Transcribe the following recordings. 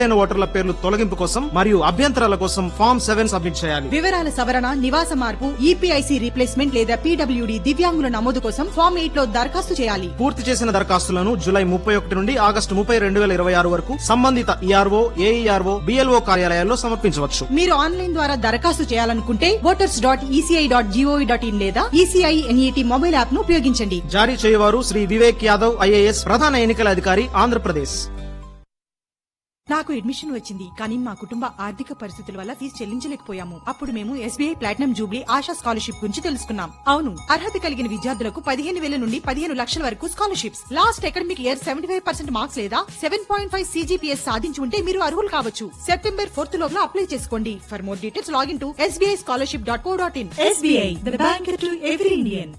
అయిన ఓటర్ల పేర్లు తొలగింపు కోసం మరియు అభ్యంతరాల కోసం ఫామ్ సెవెన్ సబ్మిట్ చేయాలి వివరాల సవరణ నివాస మార్పు ఈపీఐసి రీప్లేస్మెంట్ లేదా పీడబ్ల్యూడి దివ్యాంగుల నమోదు కోసం ఫామ్ ఎయిట్ లో దరఖాస్తు చేయాలి పూర్తి చేసిన దరఖాస్తులను జూలై ముప్పై ఒకటి నుండి ఆగస్టు ముప్పై రెండు వేల ఇరవై ఆరు వరకు సంబంధిత ఈఆర్ఓ ఏఈఆర్ఓ బిఎల్ఓ కార్యాలయాల్లో సమర్పించవచ్చు మీరు ఆన్లైన్ ద్వారా దరఖాస్తు చేయాలనుకుంటే voters dot ECI dot gov dot in లేదా ఈసీఐ ఎన్ఈటీ మొబైల్ యాప్ ను ఉపయోగించండి జారీ చేయవారు శ్రీ వివేక్ యాదవ్ ఐఏఎస్ ప్రధాన ఎన్నికల అధికారి ఆంధ్రప్రదేశ్ నాకు అడ్మిషన్ వచ్చింది కానీ మా కుటుంబ ఆర్థిక పరిస్థితుల వల్ల ఫీజు చెల్లించలేకపోయాము అప్పుడు మేము SBI platinum jubilee Asha scholarship గురించి తెలుసుకున్నాం అవును అర్హత కలిగిన విద్యార్థులకు పదిహేను వేల నుండి పదిహేను లక్షల వరకు scholarships last academic year seventy five percent marks లేదా సెవెన్ పాయింట్ ఫైవ్ సీజీపీఎస్ సాధించి ఉంటే మీరు అర్హులు కావచ్చు సెప్టెంబర్ ఫోర్త్ లోపల అప్లై చేసుకోండి for more details login to SBI scholarship dot co dot in SBI the bank to every Indian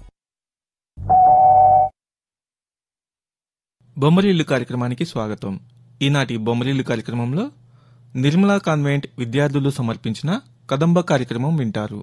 Bommarillu కార్యక్రమానికి స్వాగతం ఈనాటి బొమ్మరిల్లు కార్యక్రమంలో నిర్మలా కాన్వెంట్ విద్యార్థులు సమర్పించిన కదంబ కార్యక్రమం వింటారు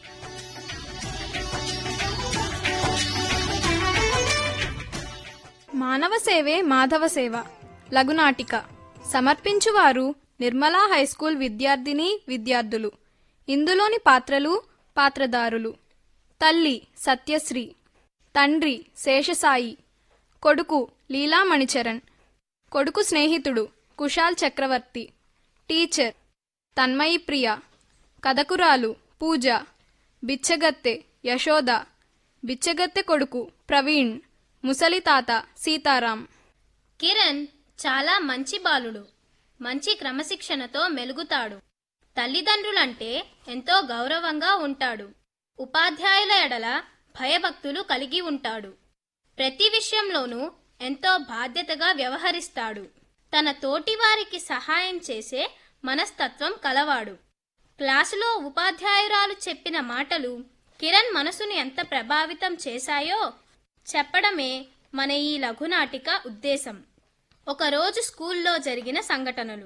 మానవ సేవే మాధవ సేవ లఘునాటిక సమర్పించువారు నిర్మలా హైస్కూల్ విద్యార్థిని విద్యార్థులు ఇందులోని పాత్రలు పాత్రదారులు తల్లి సత్యశ్రీ తండ్రి శేషసాయి కొడుకు లీలామణిచరణ్ కొడుకు స్నేహితుడు కుశాల్ చక్రవర్తి టీచర్ తన్మయి ప్రియ కథకురాలు పూజ బిచ్చగత్తె యశోద బిచ్చగత్తె కొడుకు ప్రవీణ్ ముసలి తాత సీతారాం కిరణ్ చాలా మంచి బాలుడు మంచి క్రమశిక్షణతో మెలుగుతాడు తల్లిదండ్రులంటే ఎంతో గౌరవంగా ఉంటాడు ఉపాధ్యాయుల ఎడల భయభక్తులు కలిగి ఉంటాడు ప్రతి విషయంలోనూ ఎంతో బాధ్యతగా వ్యవహరిస్తాడు తన తోటివారికి సహాయం చేసే మనస్తత్వం కలవాడు క్లాసులో ఉపాధ్యాయురాలు చెప్పిన మాటలు కిరణ్ మనసును ఎంత ప్రభావితం చేశాయో చెప్పడమే మన ఈ లఘునాటిక ఉద్దేశం ఒకరోజు స్కూల్లో జరిగిన సంఘటనలు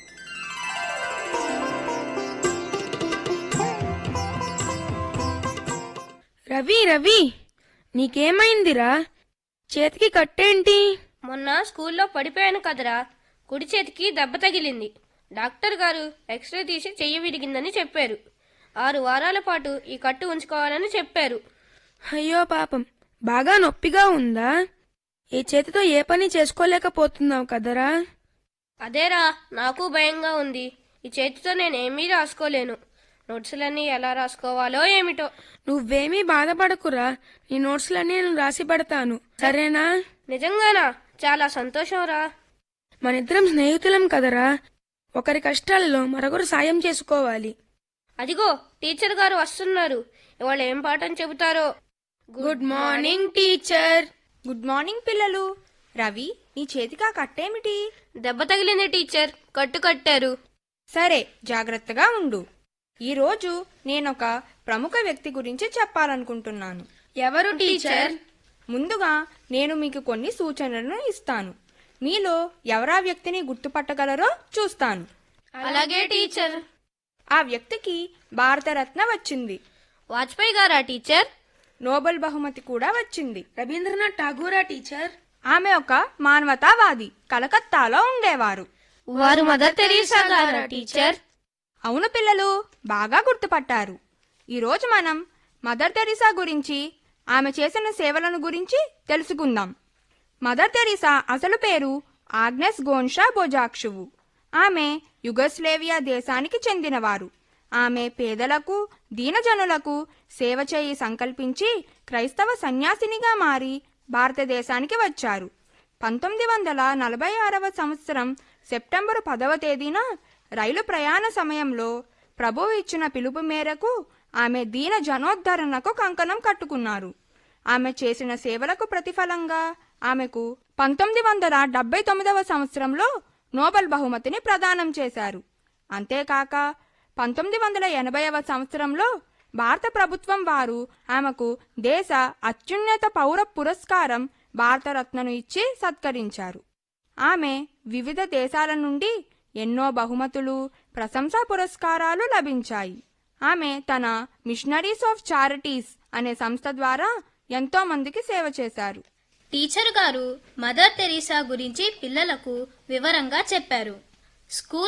రవి రవి నీకేమైందిరా చేతికి కట్టేంటి మొన్న స్కూల్లో పడిపోయాను కదరా కుడి చేతికి దెబ్బ తగిలింది డాక్టర్ గారు ఎక్స్రే తీసి చెయ్యి విరిగిందని చెప్పారు ఆరు వారాల పాటు ఈ కట్టు ఉంచుకోవాలని చెప్పారు అయ్యో పాపం బాగా నొప్పిగా ఉందా ఈ చేతితో ఏ పని చేసుకోలేకపోతున్నావు కదరా అదేరా నాకు భయంగా ఉంది ఈ చేతితో నేనేమీ రాసుకోలేను నోట్సులన్నీ ఎలా రాసుకోవాలో ఏమిటో నువ్వేమీ బాధపడకురా నీ నోట్స్లన్నీ నేను రాసి పెడతాను సరేనా నిజంగానా చాలా సంతోషంరా మనిద్దరం స్నేహితులం కదరా ఒకరి కష్టాలలో మరొకరు సాయం చేసుకోవాలి అదిగో టీచర్ గారు వస్తున్నారు ఇవాళ ఏం పాఠం చెబుతారో good morning teacher good morning పిల్లలు రవి నీ చేతికా కట్టేమిటి దెబ్బ తగిలింది టీచర్ కట్టు కట్టారు సరే జాగ్రత్తగా ఉండు ఈరోజు నేనొక ప్రముఖ వ్యక్తి గురించి చెప్పాలనుకుంటున్నాను ఎవరు టీచర్ ముందుగా నేను మీకు కొన్ని సూచనలను ఇస్తాను మీలో ఎవరా వ్యక్తిని గుర్తుపట్టగలరో చూస్తాను అలాగే టీచర్ ఆ వ్యక్తికి భారతరత్న వచ్చింది వాజ్పేయి గారా టీచర్ నోబెల్ బహుమతి కూడా వచ్చింది రవీంద్రనాథ్ ఠాగూరా టీచర్ ఆమె ఒక మానవతావాది కలకత్తాలో ఉండేవారు వారు మదర్ తెరీసా గారా టీచర్ అవును పిల్లలు బాగా గుర్తుపట్టారు ఈరోజు మనం మదర్ తెరీసా గురించి ఆమె చేసిన సేవలను గురించి తెలుసుకుందాం మదర్ తెరీసా అసలు పేరు ఆగ్నెస్ గోన్షా బొజాక్షువు ఆమె యుగస్లేవియా దేశానికి చెందినవారు ఆమె పేదలకు దీనజనులకు సేవ చేయి సంకల్పించి క్రైస్తవ సన్యాసినిగా మారి భారతదేశానికి వచ్చారు పంతొమ్మిది వందల నలభై ఆరవ సంవత్సరం సెప్టెంబరు పదవ తేదీన రైలు ప్రయాణ సమయంలో ప్రభువు ఇచ్చిన పిలుపు మేరకు ఆమె దీన జనోద్ధరణకు కంకణం కట్టుకున్నారు ఆమె చేసిన సేవలకు ప్రతిఫలంగా ఆమెకు పంతొమ్మిది వందల డెబ్బై తొమ్మిదవ సంవత్సరంలో నోబెల్ బహుమతిని ప్రదానం చేశారు అంతేకాక పంతొమ్మిది వందల ఎనభైవ సంవత్సరంలో భారత ప్రభుత్వం వారు ఆమెకు దేశ అత్యున్నత పౌర పురస్కారం భారతరత్నను ఇచ్చి సత్కరించారు ఆమె వివిధ దేశాల నుండి ఎన్నో బహుమతులు ప్రశంసా పురస్కారాలు లభించాయి ఆమె తన మిషనరీస్ ఆఫ్ చారిటీస్ అనే సంస్థ ద్వారా ఎంతో మందికి సేవ చేశారు టీచర్ గారు మదర్ తెరీసా గురించి పిల్లలకు వివరంగా చెప్పారు స్కూల్